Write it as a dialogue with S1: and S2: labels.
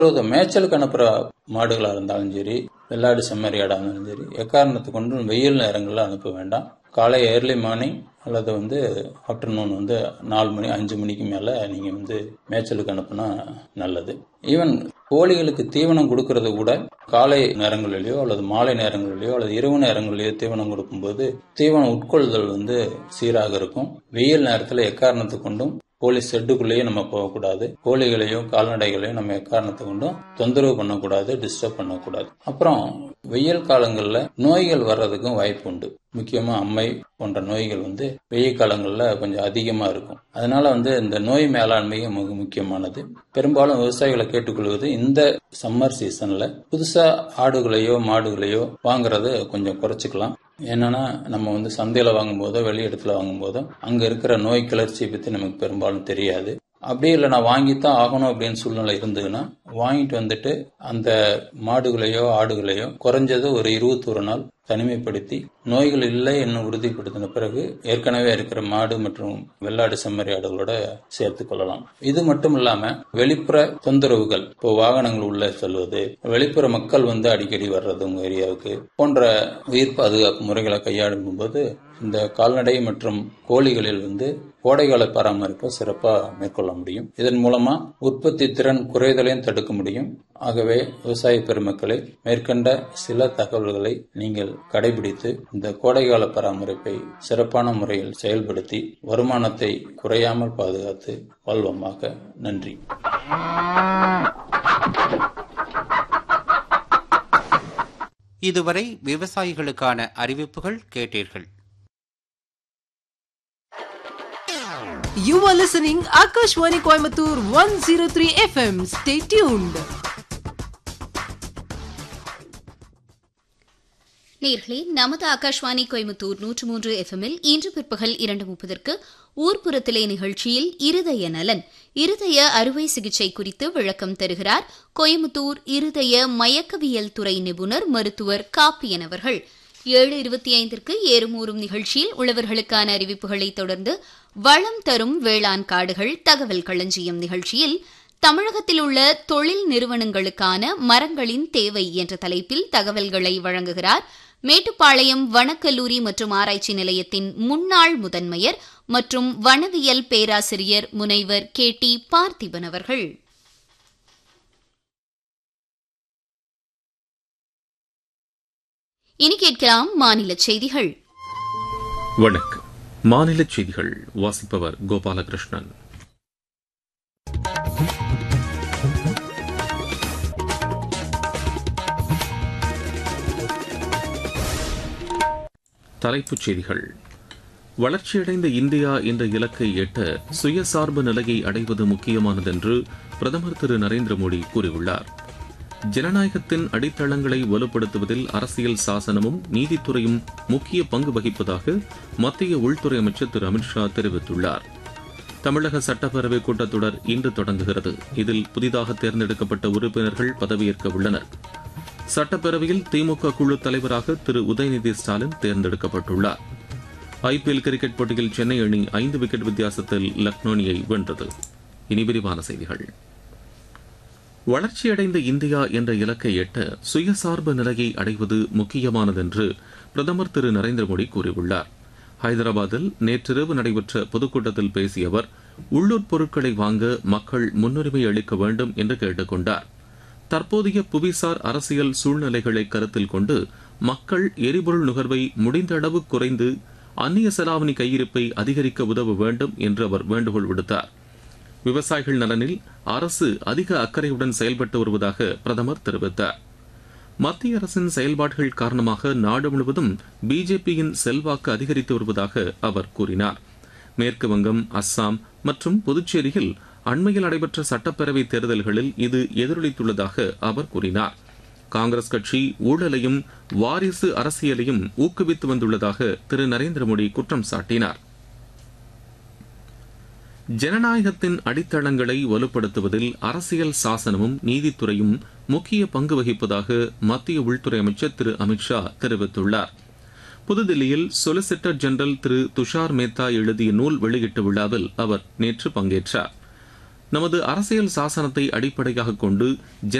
S1: இப்போது மேய்ச்சலுக்கு அனுப்புற மாடுகளா இருந்தாலும் சரி வெள்ளாடு செம்மறியாடா இருந்தாலும் சரி எக்காரணத்தை கொண்டு வெயில் நேரங்களில் அனுப்ப வேண்டாம் காலை ஏர்லி மார்னிங் அல்லது வந்து ஆஃப்டர்நூன் வந்து நாலு மணி அஞ்சு மணிக்கு மேலே நீங்கள் வந்து மேய்ச்சலுக்கு அனுப்புனா நல்லது ஈவன் கோழிகளுக்கு தீவனம் கொடுக்கறது கூட காலை நேரங்களிலேயோ அல்லது மாலை நேரங்களிலேயோ அல்லது இரவு நேரங்களிலேயோ தீவனம் கொடுக்கும்போது தீவனம் உட்கொள்ளுதல் வந்து சீராக இருக்கும் வெயில் நேரத்தில் எக்காரணத்தை கொண்டும் கோழி ஷெட்டுக்குள்ளேயே நம்ம போகக்கூடாது கோழிகளையும் கால்நடைகளையும் நம்ம எக்காரணத்தை கொண்டும் தொந்தரவு பண்ணக்கூடாது டிஸ்டர்ப் பண்ணக்கூடாது அப்புறம் வெயில் காலங்களில் நோய்கள் வர்றதுக்கும் வாய்ப்பு உண்டு முக்கியமா அம்மை போன்ற நோய்கள் வந்து வெயில் காலங்களில் கொஞ்சம் அதிகமா இருக்கும் அதனால வந்து இந்த நோய் மேலாண்மையும் மிக முக்கியமானது பெரும்பாலும் விவசாயிகளை கேட்டுக்கொள்வது இந்த சம்மர் சீசன்ல புதுசா ஆடுகளையோ மாடுகளையோ வாங்குறத கொஞ்சம் குறைச்சிக்கலாம் என்னன்னா நம்ம வந்து சந்தையில வாங்கும்போதோ வெளி இடத்துல வாங்கும்போதோ அங்க இருக்கிற நோய் கிளர்ச்சியை பத்தி நமக்கு பெரும்பாலும் தெரியாது அப்படியே இல்லை நான் வாங்கித்தான் ஆகணும் அப்படின்னு சூழ்நிலை இருந்ததுன்னா வாங்கிட்டு வந்துட்டு அந்த மாடுகளையோ ஆடுகளையோ குறைஞ்சது ஒரு இருபத்தொரு நாள் தனிமைப்படுத்தி நோய்கள் இல்லை என்னும் உறுதிப்படுத்தின பிறகு ஏற்கனவே இருக்கிற மாடு மற்றும் வெள்ளாடு செம்மறி ஆடுகளோட சேர்த்து கொள்ளலாம் இது மட்டும் இல்லாம வெளிப்புற தொந்தரவுகள் இப்போ வாகனங்கள் உள்ள செல்வது வெளிப்புற மக்கள் வந்து அடிக்கடி வர்றது உங்க ஏரியாவுக்கு போன்ற உயிர் பாதுகாப்பு முறைகளை கையாளும் போது இந்த கால்நடை மற்றும் கோழிகளில் வந்து கோடைகால பராமரிப்பை சிறப்பாக மேற்கொள்ள முடியும் இதன் மூலமா உற்பத்தி திறன் குறைதலையும் தடுக்க முடியும் ஆகவே விவசாய பெருமக்களை மேற்கண்ட சில தகவல்களை நீங்கள் கடைபிடித்து இந்த கோடைகால பராமரிப்பை சிறப்பான முறையில் செயல்படுத்தி வருமானத்தை குறையாமல் பாதுகாத்து வாழ்வோமாக நன்றி
S2: இதுவரை விவசாயிகளுக்கான அறிவிப்புகள் கேட்டீர்கள்
S3: You are listening Akashwani Coimbatore 103 FM. Stay tuned.
S4: நேர்களே நமது ஆகாஷ்வாணி கோயம்புத்தூர் நூற்று மூன்று எஃப்எம்மில் இன்று பிற்பகல் இரண்டு முப்பதற்கு ஊர்ப்புறத்திலே நிகழ்ச்சியில் இருதய நலன் இருதய அறுவை சிகிச்சை குறித்து விளக்கம் தருகிறார் கோயம்புத்தூர் இருதய மயக்கவியல் துறை நிபுணர் மருத்துவர் காப்பியன் அவர்கள் ஏழு இருபத்தி ஐந்திற்கு ஏறுமூறும் நிகழ்ச்சியில் உழவர்களுக்கான அறிவிப்புகளை தொடர்ந்து வளம் தரும் வேளாண் காடுகள் தகவல் களஞ்சியம் நிகழ்ச்சியில் தமிழகத்தில் உள்ள தொழில் நிறுவனங்களுக்கான மரங்களின் தேவை என்ற தலைப்பில் தகவல்களை வழங்குகிறார் மேட்டுப்பாளையம் வனக்கல்லூரி மற்றும் ஆராய்ச்சி நிலையத்தின் முன்னாள் முதன்மையர் மற்றும் வனவியல் பேராசிரியர் முனைவர் கே டி பார்த்திபன் அவர்கள் இனி கேட்கலாம் மாநில செய்திகள்
S5: வணக்கம் மாநில செய்திகள் வாசிப்பவர் கோபாலகிருஷ்ணன் தலைப்புச் செய்திகள் வளர்ச்சியடைந்த இந்தியா என்ற இலக்கை எட்ட சுயசார்பு நிலையை அடைவது முக்கியமானது என்று பிரதமர் திரு நரேந்திர மோடி கூறியுள்ளார் ஜனநாயகத்தின் அடித்தளங்களை வலுப்படுத்துவதில் அரசியல் சாசனமும் நீதித்துறையும் முக்கிய பங்கு வகிப்பதாக மத்திய உள்துறை அமைச்சர் திரு அமித்ஷா தெரிவித்துள்ளார் தமிழக சட்டப்பேரவை கூட்டத்தொடர் இன்று தொடங்குகிறது இதில் புதிதாக தேர்ந்தெடுக்கப்பட்ட உறுப்பினர்கள் பதவியேற்க உள்ளனர் சட்டப்பேரவையில் திமுக குழு தலைவராக திரு உதயநிதி ஸ்டாலின் தேர்ந்தெடுக்கப்பட்டுள்ளார் ஐபிஎல் கிரிக்கெட் போட்டியில் சென்னை அணி ஐந்து விக்கெட் வித்தியாசத்தில் லக்னோ அணியை வென்றது இனி விரிவான செய்திகள் வளர்ச்சியடைந்த இந்தியா என்ற இலக்கை எட்ட சுயசார்பு நிலையை அடைவது முக்கியமானது என்று பிரதமர் திரு நரேந்திர மோடி கூறியுள்ளார் ஹைதராபாத்தில் நேற்றிரவு நடைபெற்ற பொதுக்கூட்டத்தில் பேசிய அவர் உள்ளூர் பொருட்களை வாங்க மக்கள் முன்னுரிமை அளிக்க வேண்டும் என்று கேட்டுக் கொண்டார் தற்போதைய புவிசார் அரசியல் சூழ்நிலைகளை கருத்தில் கொண்டு மக்கள் எரிபொருள் நுகர்வை முடிந்த அளவு குறைந்து அந்நிய செலாவணி கையிருப்பை அதிகரிக்க உதவ வேண்டும் என்று அவர் வேண்டுகோள் விடுத்தார் விவசாயிகள் நலனில் அரசு அதிக அக்கறையுடன் செயல்பட்டு வருவதாக பிரதமர் தெரிவித்தார் மத்திய அரசின் செயல்பாடுகள் காரணமாக நாடு முழுவதும் பிஜேபியின் செல்வாக்கு அதிகரித்து வருவதாக அவர் கூறினார் மேற்கு வங்கம் அஸ்ஸாம் மற்றும் புதுச்சேரியில் அண்மையில் நடைபெற்ற சட்டப்பேரவை தேர்தல்களில் இது எதிரொலித்துள்ளதாக அவர் கூறினார் காங்கிரஸ் கட்சி ஊழலையும் வாரிசு அரசியலையும் ஊக்குவித்து வந்துள்ளதாக திரு நரேந்திர மோடி குற்றம் சாட்டினார் ஜனநாயகத்தின் அடித்தளங்களை வலுப்படுத்துவதில் அரசியல் சாசனமும் நீதித்துறையும் முக்கிய பங்கு வகிப்பதாக மத்திய உள்துறை அமைச்சர் திரு அமித்ஷா தெரிவித்துள்ளார் புதுதில்லியில் சொலிசிட்டர் ஜெனரல் திரு துஷார் மேத்தா எழுதிய நூல் வெளியீட்டு விழாவில் அவர் நேற்று பங்கேற்றார் நமது அரசியல் சாசனத்தை அடிப்படையாக கொண்டு